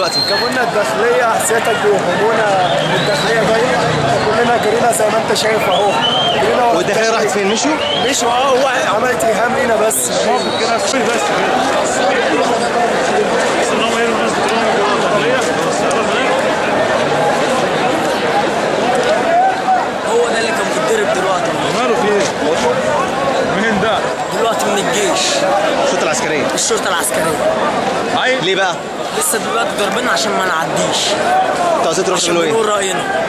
دلوقتي جابوا لنا الداخليه حسيتك بيوهمونا ان الداخليه جايه كلنا جرينا زي ما انت شايف اهو جرينا ورا والداخليه راحت فين مشوا مشوا اه هو عملت ايهام لينا بس موقف كده في بس كده بس ان هم يرموا الناس بترموا جوه الداخليه بس هو ده اللي كان بيتضرب دلوقتي ماله في ايه؟ مين ده؟ دلوقتي من الجيش الشرطه العسكريه الشرطه العسكريه عايز ليه بقى؟ لسه دلوقتي ضاربيننا عشان ما نعديش انتوا عايزين تروحوا عشان تعملوا ايه؟ بنقول راينا